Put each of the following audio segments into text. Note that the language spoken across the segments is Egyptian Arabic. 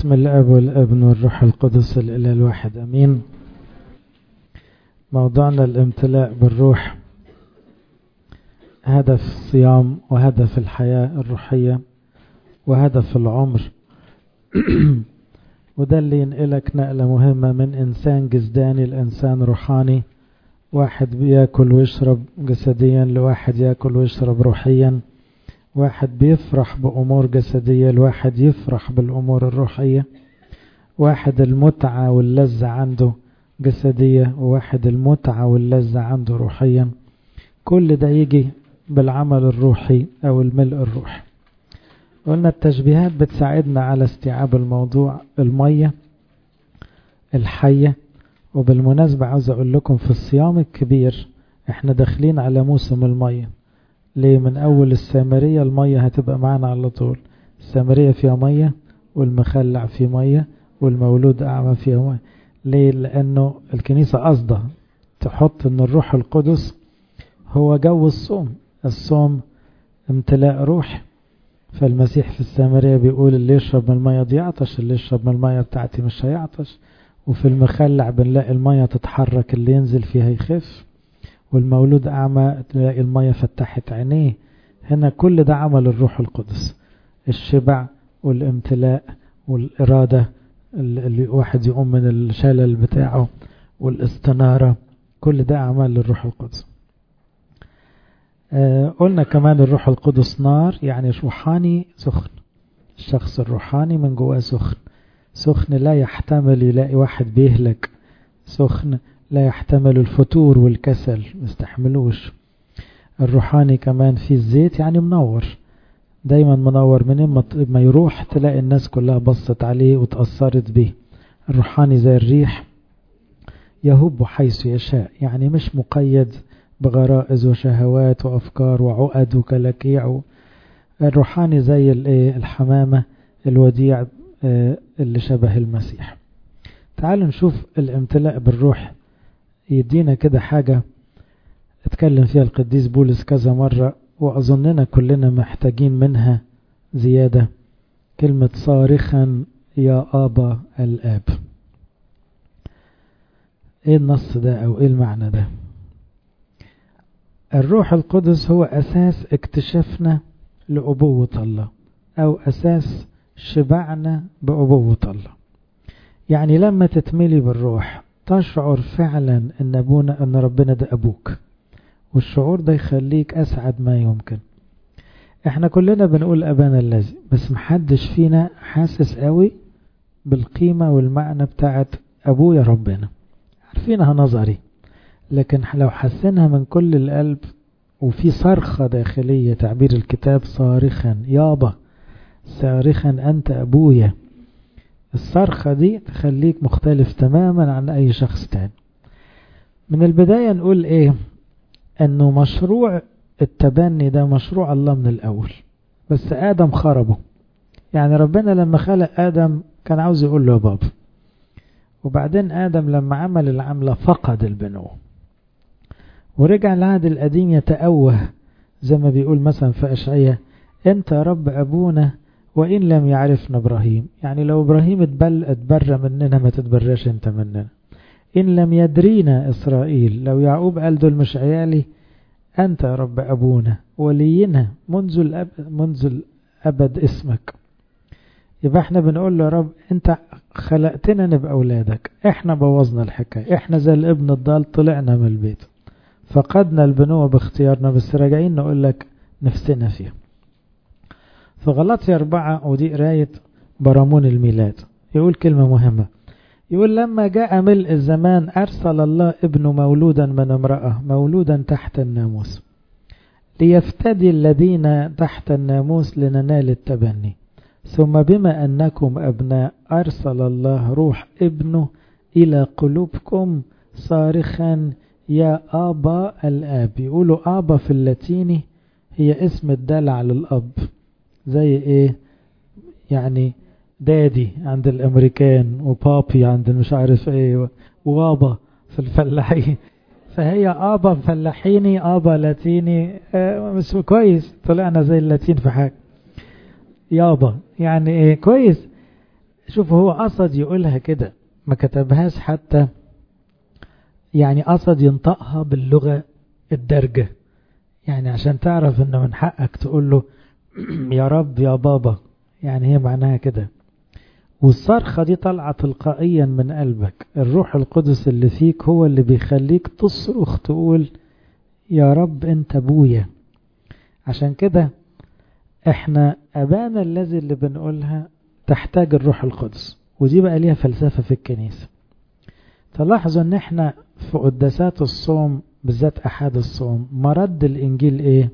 باسم الاب والابن والروح القدس الاله الواحد امين موضوعنا الامتلاء بالروح هدف الصيام وهدف الحياه الروحيه وهدف العمر وده اللي ينقلك نقله مهمه من انسان جسداني لانسان روحاني واحد بياكل ويشرب جسديا لواحد ياكل ويشرب روحيا واحد بيفرح بأمور جسدية الواحد يفرح بالأمور الروحية واحد المتعة واللذة عنده جسدية وواحد المتعة واللذة عنده روحيا كل ده يجي بالعمل الروحي أو الملء الروحي قلنا التشبيهات بتساعدنا على استيعاب الموضوع المية الحية وبالمناسبة عاوز أقول لكم في الصيام الكبير احنا داخلين على موسم المية ليه من أول السامرية المية هتبقى معنا على طول السامرية فيها مية والمخلع فيه مية والمولود أعمى فيها مية ليه لأنه الكنيسة قصده تحط أن الروح القدس هو جو الصوم الصوم امتلاء روح فالمسيح في السامرية بيقول اللي يشرب من المية دي يعطش اللي يشرب من المية بتاعتي مش هيعطش وفي المخلع بنلاقي المية تتحرك اللي ينزل فيها يخف والمولود أعمى تلاقي المية فتحت عينيه هنا كل ده عمل الروح القدس الشبع والامتلاء والإرادة اللي واحد يقوم من الشلل بتاعه والاستنارة كل ده أعمال للروح القدس آه قلنا كمان الروح القدس نار يعني روحاني سخن الشخص الروحاني من جواه سخن سخن لا يحتمل يلاقي واحد بيهلك سخن لا يحتمل الفتور والكسل مستحملوش الروحاني كمان في الزيت يعني منور دايما منور من ما يروح تلاقي الناس كلها بصت عليه وتأثرت به الروحاني زي الريح يهب حيث يشاء يعني مش مقيد بغرائز وشهوات وأفكار وعقد وكلاكيع الروحاني زي الحمامة الوديع اللي شبه المسيح تعالوا نشوف الامتلاء بالروح يدينا كده حاجة اتكلم فيها القديس بولس كذا مرة وأظننا كلنا محتاجين منها زيادة كلمة صارخا يا آبا الآب ايه النص ده او ايه المعنى ده الروح القدس هو أساس اكتشافنا لأبوة الله أو أساس شبعنا بأبوة الله يعني لما تتملي بالروح تشعر فعلا ان ابونا ان ربنا ده ابوك والشعور ده يخليك اسعد ما يمكن احنا كلنا بنقول ابانا الذي بس محدش فينا حاسس قوي بالقيمة والمعنى بتاعت ابويا ربنا عارفينها نظري لكن لو حسنها من كل القلب وفي صرخة داخلية تعبير الكتاب صارخا يابا صارخا انت ابويا الصرخة دي تخليك مختلف تماما عن أي شخص تاني من البداية نقول إيه أنه مشروع التبني ده مشروع الله من الأول بس آدم خربه يعني ربنا لما خلق آدم كان عاوز يقول له يا بابا وبعدين آدم لما عمل العملة فقد البنوة ورجع العهد القديم يتأوه زي ما بيقول مثلا في أشعية أنت يا رب أبونا وإن لم يعرفنا إبراهيم يعني لو إبراهيم اتبل اتبرى مننا ما تتبرش انت مننا إن لم يدرينا إسرائيل لو يعقوب قال دول مش عيالي أنت يا رب أبونا ولينا منذ الأب منذ الأبد اسمك يبقى احنا بنقول له يا رب انت خلقتنا نبقى أولادك احنا بوظنا الحكاية احنا زي الابن الضال طلعنا من البيت فقدنا البنوة باختيارنا بس راجعين نقول لك نفسنا فيها في غلطي أربعة ودي قراية برامون الميلاد يقول كلمة مهمة يقول لما جاء ملء الزمان أرسل الله ابنه مولودا من امرأة مولودا تحت الناموس ليفتدي الذين تحت الناموس لننال التبني ثم بما أنكم أبناء أرسل الله روح ابنه إلى قلوبكم صارخا يا آبا الآب يقولوا آبا في اللاتيني هي اسم الدلع للأب زي ايه يعني دادي عند الامريكان وبابي عند مش عارف ايه وابا في الفلاحين فهي ابا فلاحيني ابا لاتيني آه مش كويس طلعنا زي اللاتين في حاجه يابا يعني ايه كويس شوف هو قصد يقولها كده ما كتبهاش حتى يعني قصد ينطقها باللغة الدرجة يعني عشان تعرف انه من حقك تقول له يا رب يا بابا يعني هي معناها كده والصرخة دي طالعة تلقائيا من قلبك الروح القدس اللي فيك هو اللي بيخليك تصرخ تقول يا رب انت ابويا عشان كده احنا ابانا الذي اللي بنقولها تحتاج الروح القدس ودي بقى ليها فلسفة في الكنيسة تلاحظوا ان احنا في قداسات الصوم بالذات احد الصوم مرد الانجيل ايه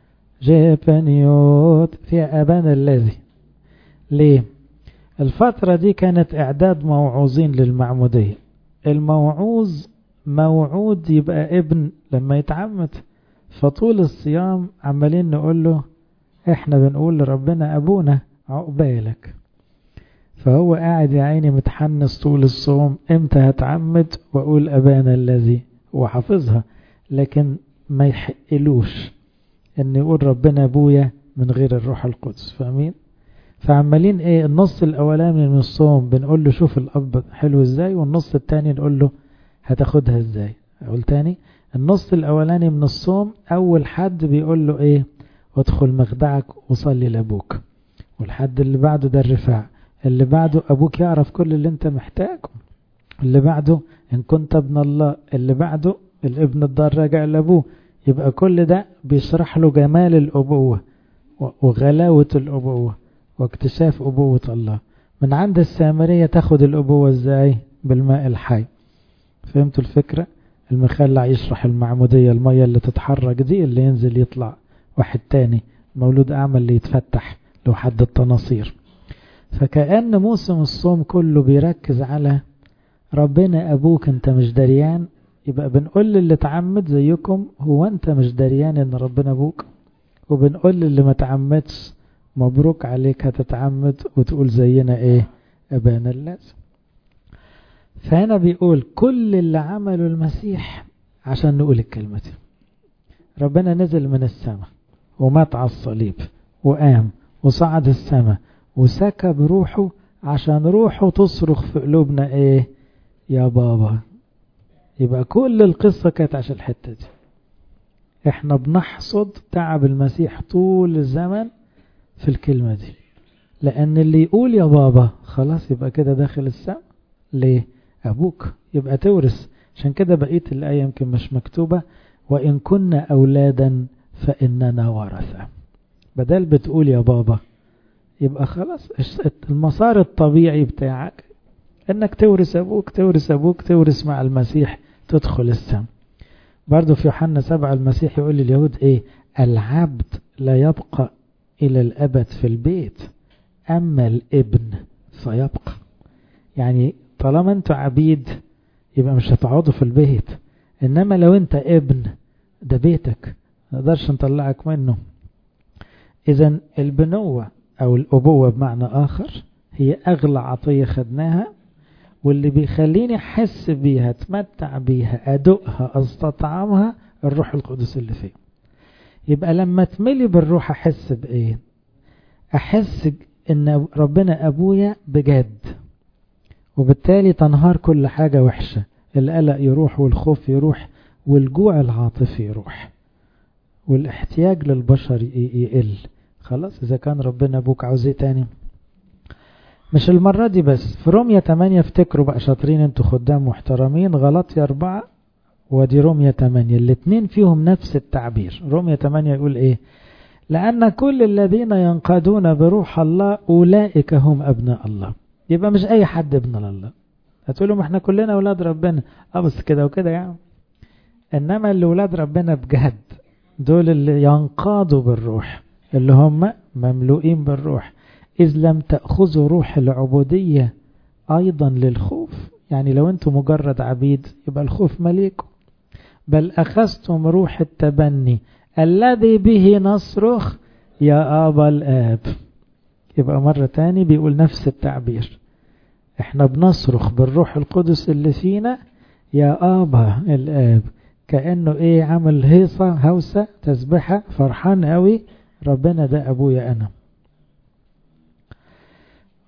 جيبانيوت فيها ابانا الذي ليه الفترة دي كانت اعداد موعوظين للمعمودية الموعوظ موعود يبقى ابن لما يتعمد فطول الصيام عمالين نقول له احنا بنقول لربنا ابونا عقبالك فهو قاعد يا عيني متحنس طول الصوم امتى هتعمد واقول ابانا الذي هو حافظها لكن ما يحقلوش ان يقول ربنا ابويا من غير الروح القدس فاهمين فعمالين ايه النص الاولاني من الصوم بنقول له شوف الاب حلو ازاي والنص التاني نقول له هتاخدها ازاي اقول تاني النص الاولاني من الصوم اول حد بيقول له ايه ادخل مخدعك وصلي لابوك والحد اللي بعده ده الرفاع اللي بعده ابوك يعرف كل اللي انت محتاجه اللي بعده ان كنت ابن الله اللي بعده الابن الضال راجع لابوه يبقى كل ده بيشرح له جمال الابوه وغلاوه الابوه واكتشاف ابوه الله من عند السامريه تاخد الابوه ازاي بالماء الحي فهمتوا الفكره المخلع يشرح المعموديه الميه اللي تتحرك دي اللي ينزل يطلع واحد تاني مولود اعمى اللي يتفتح لو حد التناصير فكأن موسم الصوم كله بيركز على ربنا أبوك أنت مش دريان يبقى بنقول للي تعمد زيكم هو أنت مش دريان أن ربنا أبوك وبنقول للي ما تعمدش مبروك عليك هتتعمد وتقول زينا إيه أبانا اللازم فهنا بيقول كل اللي عمله المسيح عشان نقول الكلمة دي ربنا نزل من السماء ومات على الصليب وقام وصعد السماء وسكب روحه عشان روحه تصرخ في قلوبنا ايه يا بابا يبقى كل القصة كانت عشان الحتة دي احنا بنحصد تعب المسيح طول الزمن في الكلمة دي لان اللي يقول يا بابا خلاص يبقى كده داخل السماء ليه ابوك يبقى تورث عشان كده بقية الآية يمكن مش مكتوبة وإن كنا أولادا فإننا ورثة بدل بتقول يا بابا يبقى خلاص المسار الطبيعي بتاعك انك تورث ابوك تورث ابوك تورث مع المسيح تدخل السم برضو في يوحنا سبعة المسيح يقول لليهود ايه العبد لا يبقى الى الابد في البيت اما الابن فيبقى يعني طالما انتوا عبيد يبقى مش هتقعدوا في البيت انما لو انت ابن ده بيتك نقدرش نطلعك منه اذا البنوة او الابوة بمعنى اخر هي اغلى عطية خدناها واللي بيخليني احس بيها اتمتع بيها ادوقها استطعمها الروح القدس اللي فيه يبقى لما تملي بالروح احس بايه احس ان ربنا ابويا بجد وبالتالي تنهار كل حاجة وحشة القلق يروح والخوف يروح والجوع العاطفي يروح والاحتياج للبشر يقل خلاص إذا كان ربنا أبوك عاوز ايه تاني مش المرة دي بس في رومية 8 افتكروا بقى شاطرين انتوا خدام محترمين غلطي أربعة ودي رومية 8 الاتنين فيهم نفس التعبير رومية 8 يقول ايه لأن كل الذين ينقادون بروح الله أولئك هم أبناء الله يبقى مش أي حد ابن الله هتقولوا ما احنا كلنا أولاد ربنا اه بس كده وكده يعني إنما اللي أولاد ربنا بجد دول اللي ينقادوا بالروح اللي هم مملوئين بالروح إذ لم تأخذوا روح العبودية أيضا للخوف يعني لو أنتم مجرد عبيد يبقى الخوف مليكم بل أخذتم روح التبني الذي به نصرخ يا آبا الآب يبقى مرة تاني بيقول نفس التعبير احنا بنصرخ بالروح القدس اللي فينا يا آبا الآب كأنه ايه عمل هيصة هوسة تسبحة فرحان قوي ربنا ده أبويا أنا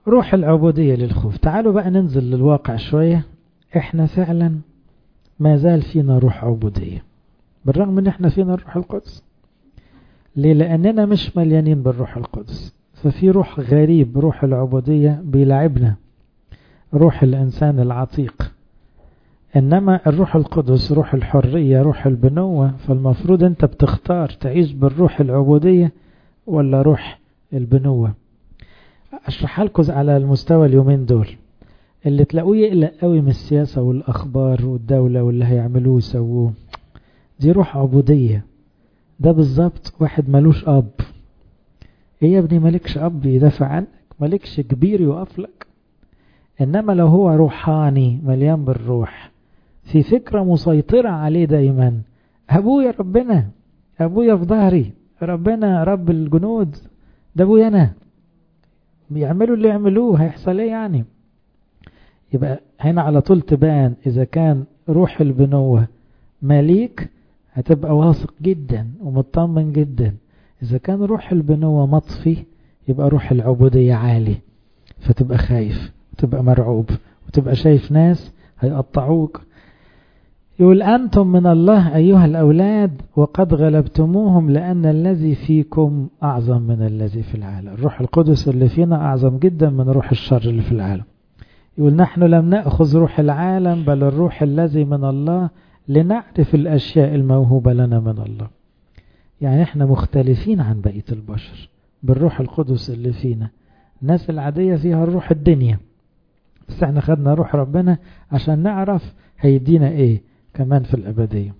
روح العبودية للخوف تعالوا بقى ننزل للواقع شوية احنا فعلا ما زال فينا روح عبودية بالرغم ان احنا فينا الروح القدس ليه لاننا مش مليانين بالروح القدس ففي روح غريب روح العبودية بيلعبنا روح الانسان العتيق انما الروح القدس روح الحرية روح البنوة فالمفروض انت بتختار تعيش بالروح العبودية ولا روح البنوة اشرحها لكم على المستوى اليومين دول اللي تلاقوه يقلق قوي من السياسة والاخبار والدولة واللي هيعملوه ويسووه دي روح عبودية ده بالظبط واحد ملوش اب ايه يا ابني مالكش اب يدافع عنك مالكش كبير يقف لك انما لو هو روحاني مليان بالروح في فكرة مسيطرة عليه دايما ابويا ربنا ابويا في ظهري ربنا رب الجنود ده ابويا انا بيعملوا اللي يعملوه هيحصل ايه يعني يبقى هنا على طول تبان اذا كان روح البنوة مليك هتبقى واثق جدا ومطمن جدا اذا كان روح البنوة مطفي يبقى روح العبودية عالي فتبقى خايف وتبقى مرعوب وتبقى شايف ناس هيقطعوك يقول أنتم من الله أيها الأولاد وقد غلبتموهم لأن الذي فيكم أعظم من الذي في العالم الروح القدس اللي فينا أعظم جدا من روح الشر اللي في العالم يقول نحن لم نأخذ روح العالم بل الروح الذي من الله لنعرف الأشياء الموهوبة لنا من الله يعني احنا مختلفين عن بقية البشر بالروح القدس اللي فينا الناس العادية فيها الروح الدنيا بس احنا خدنا روح ربنا عشان نعرف هيدينا ايه كمان في الأبدية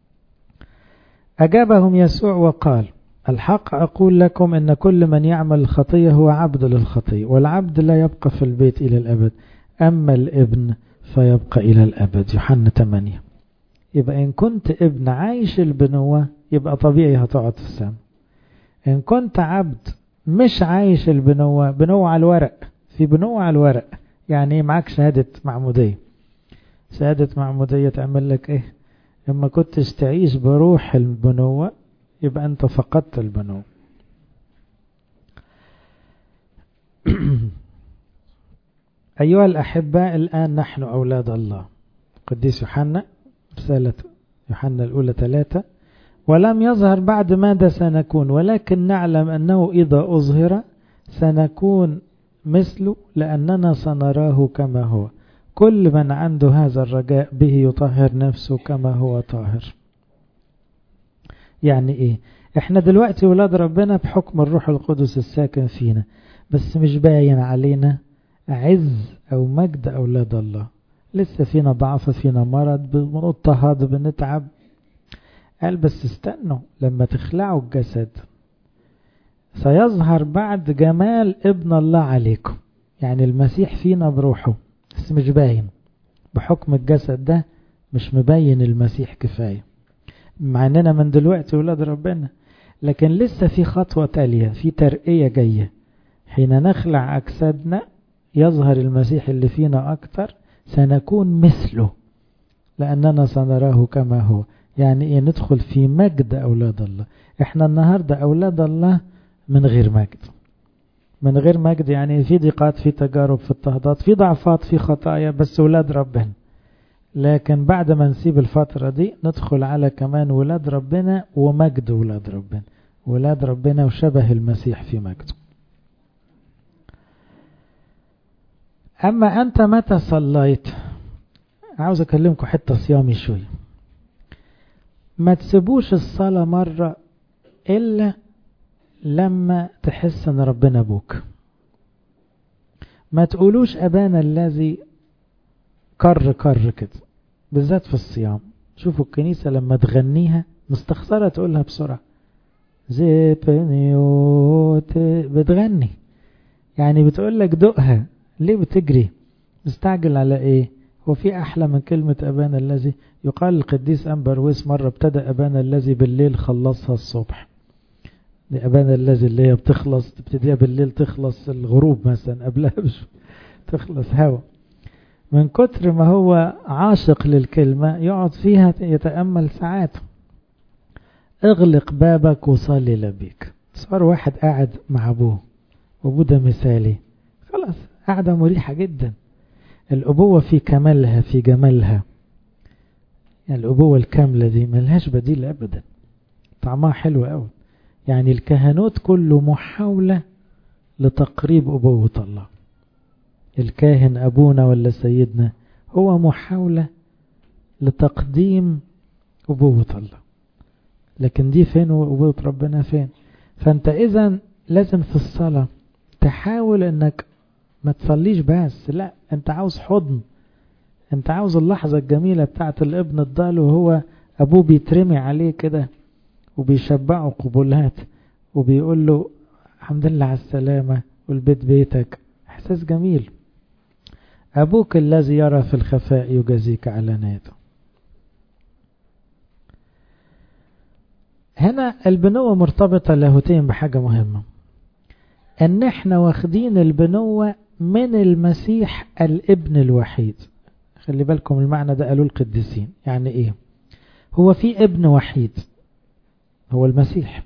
أجابهم يسوع وقال الحق أقول لكم إن كل من يعمل الخطية هو عبد للخطية والعبد لا يبقى في البيت إلى الأبد أما الابن فيبقى إلى الأبد يوحنا 8 يبقى إن كنت ابن عايش البنوة يبقى طبيعي هتقعد في السماء إن كنت عبد مش عايش البنوة بنوة على الورق في بنوة على الورق يعني معاك شهادة معمودية شهادة معمودية تعمل لك ايه لما كنتش تعيش بروح البنوة يبقى انت فقدت البنوة أيها الأحباء الآن نحن أولاد الله قديس يوحنا رسالة يوحنا الأولى ثلاثة ولم يظهر بعد ماذا سنكون ولكن نعلم أنه إذا أظهر سنكون مثله لأننا سنراه كما هو كل من عنده هذا الرجاء به يطهر نفسه كما هو طاهر يعني ايه احنا دلوقتي ولاد ربنا بحكم الروح القدس الساكن فينا بس مش باين علينا عز او مجد اولاد الله لسه فينا ضعف فينا مرض بنضطهد بنتعب قال بس استنوا لما تخلعوا الجسد سيظهر بعد جمال ابن الله عليكم يعني المسيح فينا بروحه بس مش باين بحكم الجسد ده مش مبين المسيح كفاية مع اننا من دلوقتي ولاد ربنا لكن لسه في خطوة تالية في ترقية جاية حين نخلع أجسادنا يظهر المسيح اللي فينا أكتر سنكون مثله لأننا سنراه كما هو يعني إيه ندخل في مجد أولاد الله إحنا النهاردة أولاد الله من غير مجد من غير مجد يعني في ضيقات في تجارب في اضطهادات في ضعفات في خطايا بس ولاد ربنا لكن بعد ما نسيب الفترة دي ندخل على كمان ولاد ربنا ومجد ولاد ربنا ولاد ربنا وشبه المسيح في مجده أما أنت متى صليت عاوز أكلمكم حتة صيامي شوية ما تسيبوش الصلاة مرة إلا لما تحس ان ربنا ابوك ما تقولوش ابانا الذي كر كر كده بالذات في الصيام شوفوا الكنيسة لما تغنيها مستخسرة تقولها بسرعة زيبنيوت بتغني يعني بتقول لك دقها ليه بتجري مستعجل على ايه هو في احلى من كلمة ابانا الذي يقال القديس انبرويس مرة ابتدى ابانا الذي بالليل خلصها الصبح دي أبانا الذي اللي هي بتخلص تبتديها بالليل تخلص الغروب مثلا قبلها مش تخلص هوا من كتر ما هو عاشق للكلمة يقعد فيها يتأمل ساعات اغلق بابك وصلي لبيك صار واحد قاعد مع ابوه وابوه ده مثالي خلاص قاعدة مريحة جدا الأبوة في كمالها في جمالها يعني الأبوة الكاملة دي ملهاش بديل أبدا طعمها حلو قوي يعني الكهنوت كله محاولة لتقريب أبوة الله الكاهن أبونا ولا سيدنا هو محاولة لتقديم أبوة الله لكن دي فين وأبوة ربنا فين فأنت إذا لازم في الصلاة تحاول أنك ما تصليش بس لا أنت عاوز حضن أنت عاوز اللحظة الجميلة بتاعت الابن الضال وهو أبوه بيترمي عليه كده وبيشبعه قبولات وبيقول له الحمد لله على السلامة والبيت بيتك إحساس جميل أبوك الذي يرى في الخفاء يجازيك علانيته هنا البنوة مرتبطة لاهوتين بحاجة مهمة ان احنا واخدين البنوة من المسيح الابن الوحيد خلي بالكم المعنى ده قالوا القديسين يعني ايه هو في ابن وحيد هو المسيح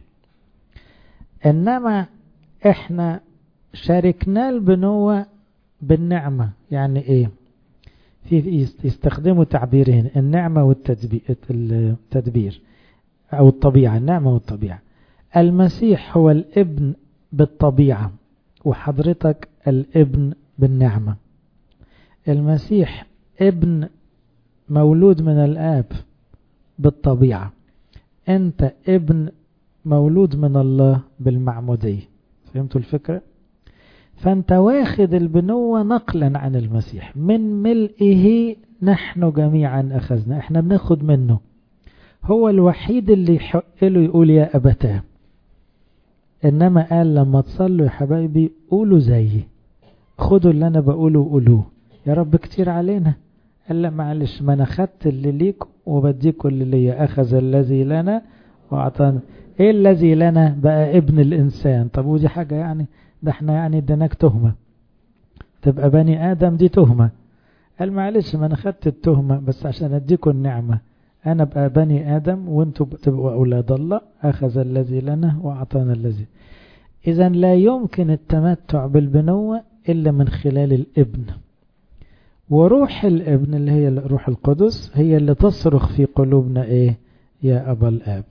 انما احنا شاركنا البنوة بالنعمة يعني ايه في يستخدموا تعبيرين النعمة والتدبير او الطبيعة النعمة والطبيعة المسيح هو الابن بالطبيعة وحضرتك الابن بالنعمة المسيح ابن مولود من الآب بالطبيعة أنت ابن مولود من الله بالمعمودية فهمتوا الفكرة؟ فأنت واخد البنوة نقلا عن المسيح من ملئه نحن جميعا أخذنا احنا بناخد منه هو الوحيد اللي يحق له يقول يا أبتاه إنما قال لما تصلوا يا حبايبي قولوا زيي خدوا اللي أنا بقوله وقولوه يا رب كتير علينا قال لا معلش ما أنا خدت اللي ليكم وبديكم اللي ليا أخذ الذي لنا وأعطانا إيه الذي لنا بقى ابن الإنسان طب ودي حاجة يعني ده احنا يعني اديناك تهمة تبقى بني آدم دي تهمة قال معلش ما أنا خدت التهمة بس عشان أديكم النعمة أنا بقى بني آدم وانتوا تبقوا أولاد الله أخذ الذي لنا وأعطانا الذي إذا لا يمكن التمتع بالبنوة إلا من خلال الابن وروح الابن اللي هي روح القدس هي اللي تصرخ في قلوبنا إيه يا أبا الآب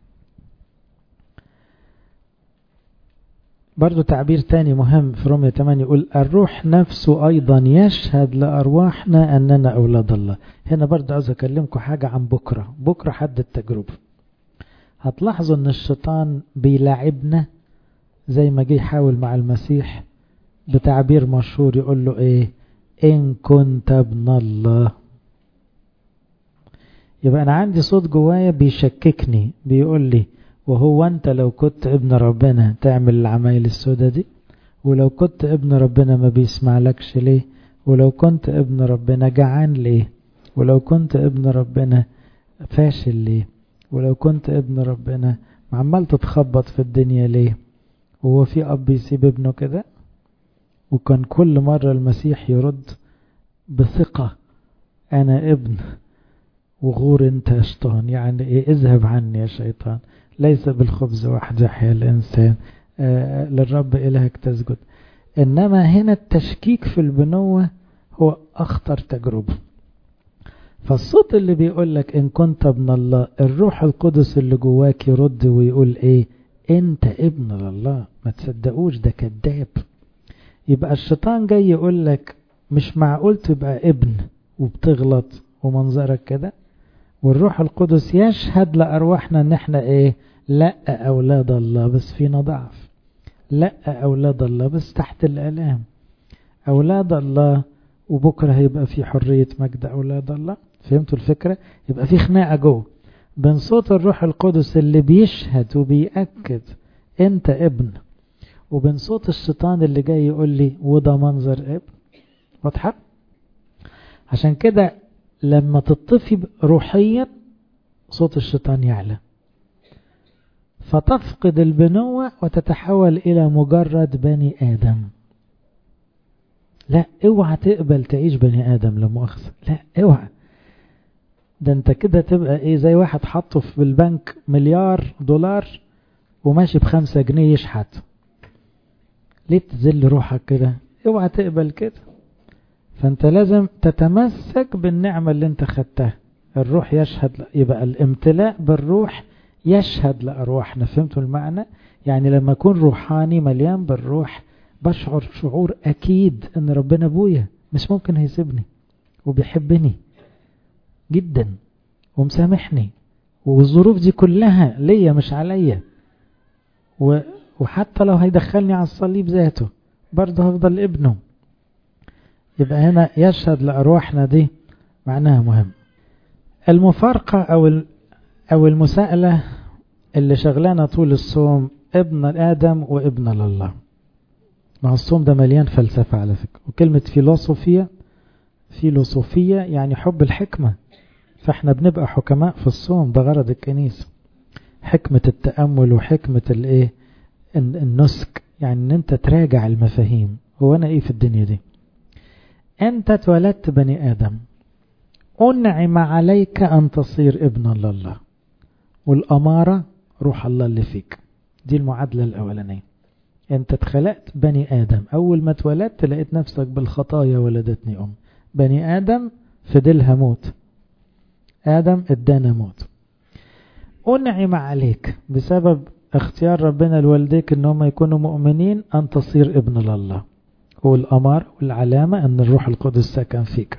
برضو تعبير تاني مهم في رومية 8 يقول الروح نفسه أيضا يشهد لأرواحنا أننا أولاد الله هنا برضو عاوز أكلمكم حاجة عن بكرة بكرة حد التجربة هتلاحظوا أن الشيطان بيلعبنا زي ما جه يحاول مع المسيح بتعبير مشهور يقول له إيه إن كنت ابن الله يبقى أنا عندي صوت جوايا بيشككني بيقول لي وهو أنت لو كنت ابن ربنا تعمل العمايل السودة دي ولو كنت ابن ربنا ما بيسمع لكش ليه ولو كنت ابن ربنا جعان ليه ولو كنت ابن ربنا فاشل ليه ولو كنت ابن ربنا عمال تتخبط في الدنيا ليه وهو في أب يسيب ابنه كده وكان كل مرة المسيح يرد بثقة أنا ابن وغور انت يا شيطان يعني ايه اذهب عني يا شيطان ليس بالخبز وحده يحيى الإنسان آه للرب إلهك تسجد إنما هنا التشكيك في البنوة هو أخطر تجربة فالصوت اللي بيقول لك إن كنت ابن الله الروح القدس اللي جواك يرد ويقول إيه أنت ابن لله ما تصدقوش ده كذاب يبقى الشيطان جاي يقول لك مش معقول تبقى ابن وبتغلط ومنظرك كده والروح القدس يشهد لأرواحنا ان احنا ايه لا اولاد الله بس فينا ضعف لا اولاد الله بس تحت الالام اولاد الله وبكرة هيبقى في حرية مجد اولاد الله فهمتوا الفكرة يبقى في خناقة جوه بين صوت الروح القدس اللي بيشهد وبيأكد انت ابن وبين صوت الشيطان اللي جاي يقول لي وده منظر ابن واضحة عشان كده لما تطفي روحيا صوت الشيطان يعلى فتفقد البنوة وتتحول إلى مجرد بني آدم لا اوعى تقبل تعيش بني آدم لا مؤاخذة لا اوعى ده انت كده تبقى ايه زي واحد حطه في البنك مليار دولار وماشي بخمسة جنيه يشحت ليه تذل روحك كده اوعى تقبل كده فانت لازم تتمسك بالنعمة اللي انت خدتها الروح يشهد يبقى الامتلاء بالروح يشهد لأرواحنا فهمتوا المعنى يعني لما أكون روحاني مليان بالروح بشعر شعور أكيد أن ربنا أبويا مش ممكن هيسيبني وبيحبني جدا ومسامحني والظروف دي كلها ليا مش عليا وحتى لو هيدخلني على الصليب ذاته برضه هفضل ابنه يبقى هنا يشهد لأرواحنا دي معناها مهم المفارقة أو أو المساءلة اللي شغلانة طول الصوم ابن آدم وابن لله مع الصوم ده مليان فلسفة على فكرة وكلمة فيلوسوفية فيلوسوفية يعني حب الحكمة فاحنا بنبقى حكماء في الصوم ده غرض الكنيسة حكمة التأمل وحكمة الايه النسك يعني ان انت تراجع المفاهيم هو انا ايه في الدنيا دي انت اتولدت بني ادم انعم عليك ان تصير ابنا لله والامارة روح الله اللي فيك دي المعادلة الاولانية انت اتخلقت بني ادم اول ما اتولدت لقيت نفسك بالخطايا ولدتني ام بني ادم فدلها موت ادم ادانا موت انعم عليك بسبب اختيار ربنا لوالديك ان هم يكونوا مؤمنين ان تصير ابن لله هو الامر والعلامة ان الروح القدس سكن فيك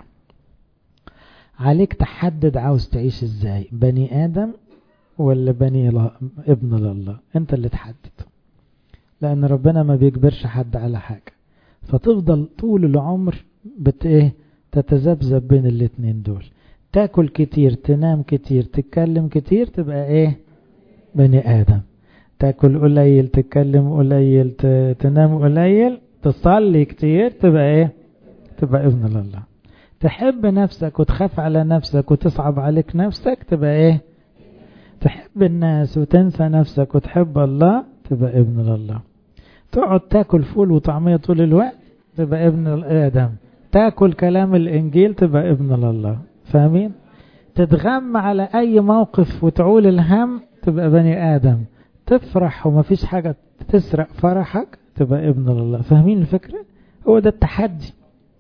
عليك تحدد عاوز تعيش ازاي بني ادم ولا بني لا ابن لله انت اللي تحدد لان ربنا ما بيجبرش حد على حاجة فتفضل طول العمر بت ايه تتذبذب بين الاتنين دول تاكل كتير تنام كتير تتكلم كتير تبقى ايه بني ادم تاكل قليل تتكلم قليل تنام قليل تصلي كتير تبقى ايه تبقى ابن لله تحب نفسك وتخاف على نفسك وتصعب عليك نفسك تبقى ايه تحب الناس وتنسى نفسك وتحب الله تبقى ابن لله تقعد تاكل فول وطعمية طول الوقت تبقى ابن آدم تاكل كلام الإنجيل تبقى ابن لله فاهمين تتغم على أي موقف وتعول الهم تبقى بني آدم تفرح ومفيش حاجة تسرق فرحك تبقى ابن لله فاهمين الفكرة هو ده التحدي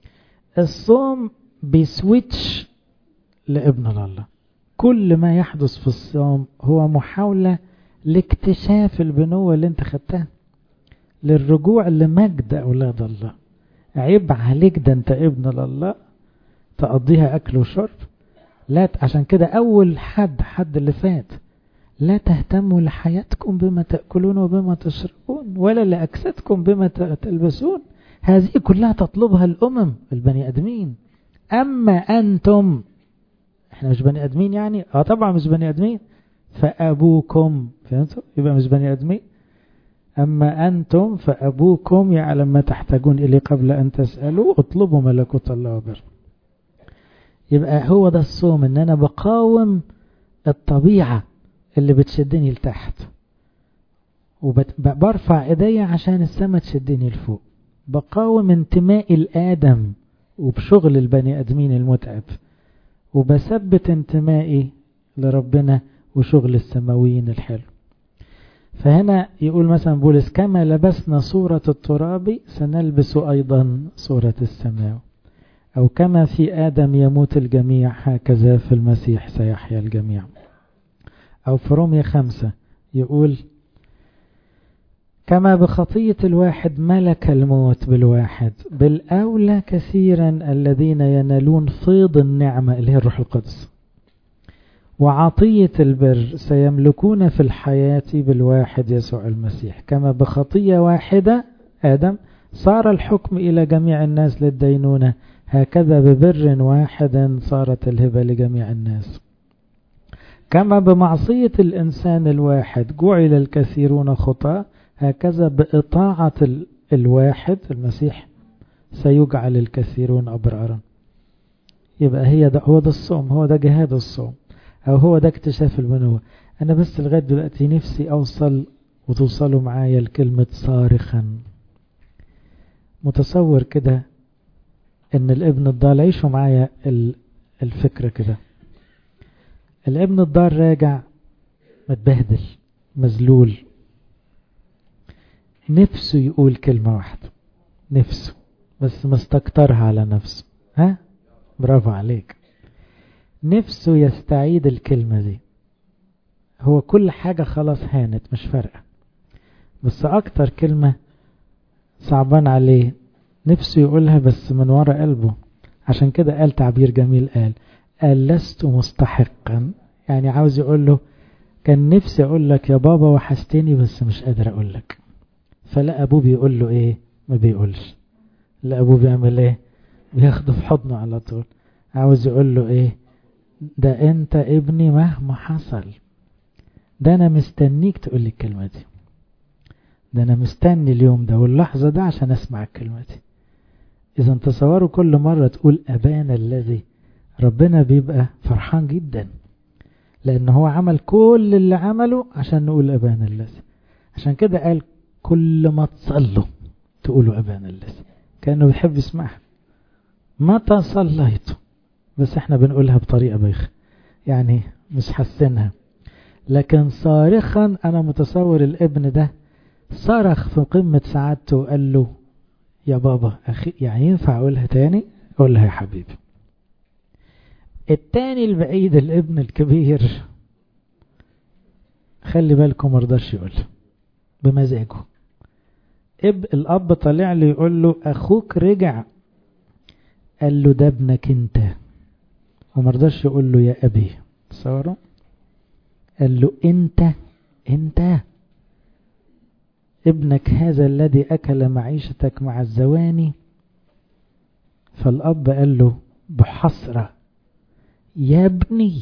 الصوم بيسويتش لابن لله كل ما يحدث في الصوم هو محاولة لاكتشاف البنوة اللي انت خدتها للرجوع لمجد أولاد الله عيب عليك ده انت ابن لله تقضيها أكل وشرب لا عشان كده أول حد حد اللي فات لا تهتموا لحياتكم بما تأكلون وبما تشربون ولا لأجسادكم بما تلبسون هذه كلها تطلبها الأمم البني أدمين أما أنتم احنا مش بني أدمين يعني اه طبعا مش بني أدمين فأبوكم فهمتوا يبقى مش بني أدمين أما أنتم فأبوكم يعلم ما تحتاجون إليه قبل أن تسألوا اطلبوا ملكوت الله وبر يبقى هو ده الصوم ان انا بقاوم الطبيعة اللي بتشدني لتحت وبرفع ايدي عشان السماء تشدني لفوق بقاوم انتمائي لآدم وبشغل البني ادمين المتعب وبثبت انتمائي لربنا وشغل السماويين الحلو فهنا يقول مثلا بولس كما لبسنا صورة التراب سنلبس أيضا صورة السماء أو كما في آدم يموت الجميع هكذا في المسيح سيحيا الجميع أو في رومية خمسة يقول كما بخطية الواحد ملك الموت بالواحد بالأولى كثيرا الذين ينالون فيض النعمة اللي هي الروح القدس وعطية البر سيملكون في الحياة بالواحد يسوع المسيح كما بخطية واحدة آدم صار الحكم إلى جميع الناس للدينونة هكذا ببر واحد صارت الهبة لجميع الناس كما بمعصية الإنسان الواحد جعل الكثيرون خطأ هكذا بإطاعة الواحد المسيح سيجعل الكثيرون أبرارا يبقى هي ده هو ده الصوم هو ده جهاد الصوم أو هو ده اكتشاف البنوة أنا بس لغاية دلوقتي نفسي أوصل وتوصلوا معايا لكلمة صارخا متصور كده ان الابن الضال عيشوا معايا الفكرة كده الابن الضال راجع متبهدل مذلول نفسه يقول كلمة واحدة نفسه بس مستكترها على نفسه ها برافو عليك نفسه يستعيد الكلمة دي هو كل حاجة خلاص هانت مش فارقة بس أكتر كلمة صعبان عليه نفسه يقولها بس من ورا قلبه عشان كده قال تعبير جميل قال قال لست مستحقا يعني عاوز يقول له كان نفسي اقول لك يا بابا وحشتني بس مش قادر اقول لك فلا ابوه بيقول له ايه ما بيقولش لا ابوه بيعمل ايه بياخده في حضنه على طول عاوز يقول له ايه ده انت ابني مهما حصل ده انا مستنيك تقول لي الكلمه دي ده انا مستني اليوم ده واللحظه ده عشان اسمع الكلمه دي اذا تصوروا كل مره تقول ابانا الذي ربنا بيبقى فرحان جدا لأن هو عمل كل اللي عمله عشان نقول أبانا الذي عشان كده قال كل ما تصلوا تقولوا أبانا الذي كأنه بيحب يسمعها متى صليتوا بس احنا بنقولها بطريقة بيخ يعني مش حسنها لكن صارخا أنا متصور الابن ده صرخ في قمة سعادته وقال له يا بابا أخي يعني ينفع أقولها تاني أقولها يا حبيبي التاني البعيد الابن الكبير خلي بالكم مرضاش يقول بمزاجه اب الاب طالع له يقول له اخوك رجع قال له ده ابنك انت ومرضاش يقول له يا ابي تصوروا قال له انت انت ابنك هذا الذي اكل معيشتك مع الزواني فالاب قال له بحسره يا ابني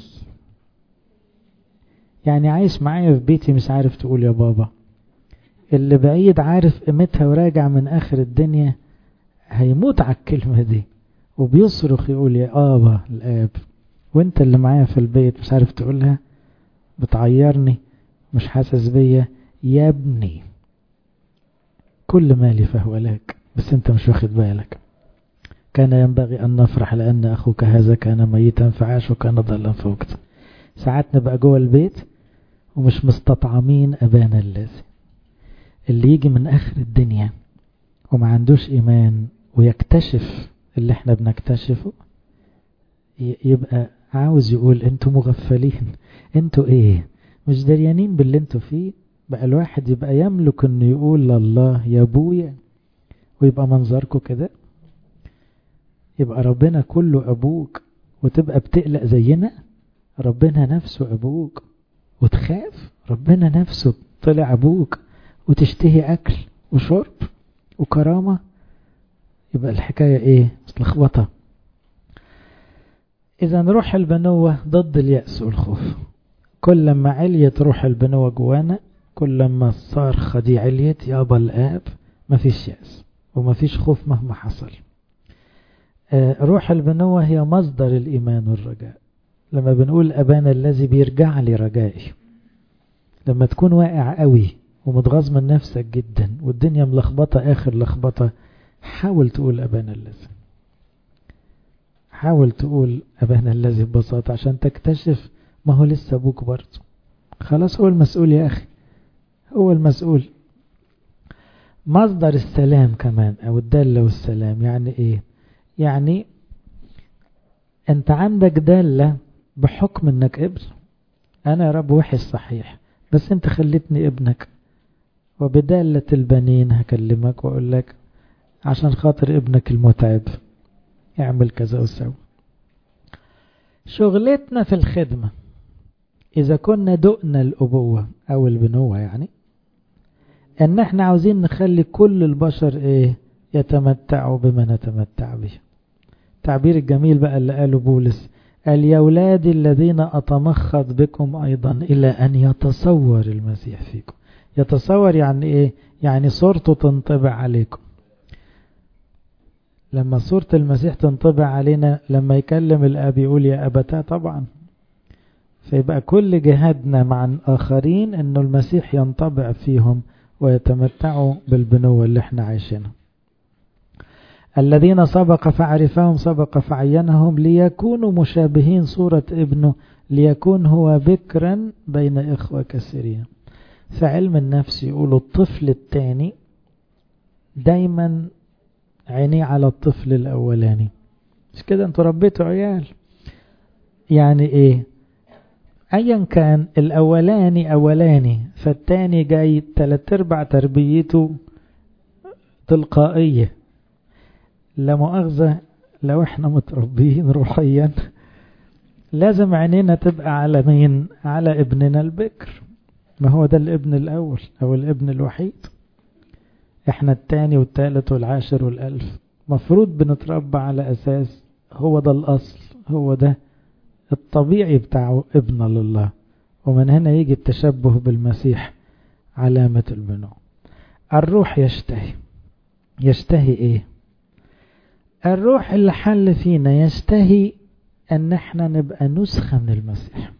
يعني عايش معايا في بيتي مش عارف تقول يا بابا اللي بعيد عارف قيمتها وراجع من اخر الدنيا هيموت على الكلمة دي وبيصرخ يقول يا ابا الاب وانت اللي معايا في البيت مش عارف تقولها بتعيرني مش حاسس بيا يا ابني كل مالي فهو لك بس انت مش واخد بالك كان ينبغي أن نفرح لأن أخوك هذا كان ميتا فعاش وكان ضلا فوقت ساعات نبقى جوه البيت ومش مستطعمين أبانا الذي اللي يجي من آخر الدنيا وما عندوش إيمان ويكتشف اللي احنا بنكتشفه يبقى عاوز يقول انتوا مغفلين انتوا ايه مش دريانين باللي انتوا فيه بقى الواحد يبقى يملك انه يقول لله يا ابويا ويبقى منظركم كده يبقى ربنا كله أبوك وتبقى بتقلق زينا ربنا نفسه أبوك وتخاف ربنا نفسه طلع أبوك وتشتهي أكل وشرب وكرامة يبقى الحكاية إيه متلخبطة إذا روح البنوة ضد اليأس والخوف كل لما عليت روح البنوة جوانا كل لما الصارخة دي عليت يابا الآب مفيش يأس ومفيش خوف مهما حصل روح البنوة هي مصدر الإيمان والرجاء لما بنقول أبانا الذي بيرجع لي رجائي لما تكون واقع قوي ومتغاظ من نفسك جدا والدنيا ملخبطة آخر لخبطة حاول تقول أبانا الذي حاول تقول أبانا الذي ببساطة عشان تكتشف ما هو لسه أبوك برضه خلاص هو المسؤول يا أخي هو المسؤول مصدر السلام كمان أو الدالة والسلام يعني إيه يعني انت عندك دالة بحكم انك ابن انا يا رب وحش صحيح بس انت خليتني ابنك وبدالة البنين هكلمك واقول لك عشان خاطر ابنك المتعب اعمل كذا وسوي شغلتنا في الخدمة اذا كنا دقنا الابوة او البنوة يعني ان احنا عاوزين نخلي كل البشر ايه يتمتعوا بما نتمتع به التعبير الجميل بقى اللي قاله بولس قال يا أولادي الذين أتمخض بكم أيضا إلى أن يتصور المسيح فيكم يتصور يعني إيه يعني صورته تنطبع عليكم لما صورة المسيح تنطبع علينا لما يكلم الأب يقول يا أبتاه طبعا فيبقى كل جهادنا مع الآخرين أنه المسيح ينطبع فيهم ويتمتعوا بالبنوة اللي احنا عايشينها الذين سبق فعرفهم سبق فعينهم ليكونوا مشابهين صورة ابنه ليكون هو بكرا بين إخوة كثيرين في علم النفس يقولوا الطفل الثاني دايما عينيه على الطفل الأولاني مش كده انتوا ربيتوا عيال يعني ايه ايا كان الاولاني اولاني فالتاني جاي تلات ارباع تربيته تلقائية لا مؤاخذة لو احنا متربيين روحيا لازم عينينا تبقى على مين على ابننا البكر ما هو ده الابن الاول او الابن الوحيد احنا التاني والتالت والعاشر والالف مفروض بنتربى على اساس هو ده الاصل هو ده الطبيعي بتاعه ابن لله ومن هنا يجي التشبه بالمسيح علامة البنوء الروح يشتهي يشتهي ايه الروح اللي حل فينا يشتهي ان احنا نبقى نسخة من المسيح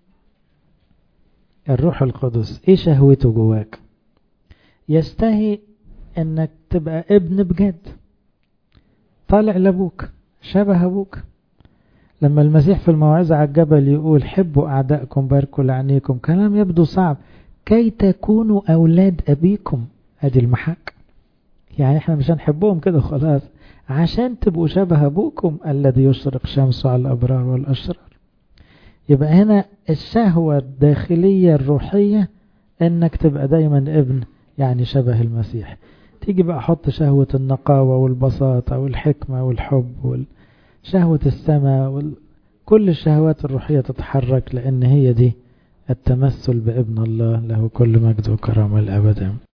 الروح القدس ايه شهوته جواك يستهي انك تبقى ابن بجد طالع لابوك شبه ابوك لما المسيح في الموعظة على الجبل يقول حبوا أعدائكم باركوا لعنيكم كلام يبدو صعب كي تكونوا أولاد أبيكم أدي المحك يعني احنا مش هنحبهم كده خلاص عشان تبقوا شبه أبوكم الذي يشرق شمسه على الأبرار والأشرار يبقى هنا الشهوة الداخلية الروحية انك تبقى دايما ابن يعني شبه المسيح تيجي بقى حط شهوة النقاوة والبساطة والحكمة والحب وشهوة السماء وال... كل الشهوات الروحية تتحرك لأن هي دي التمثل بابن الله له كل مجد وكرامة الأبد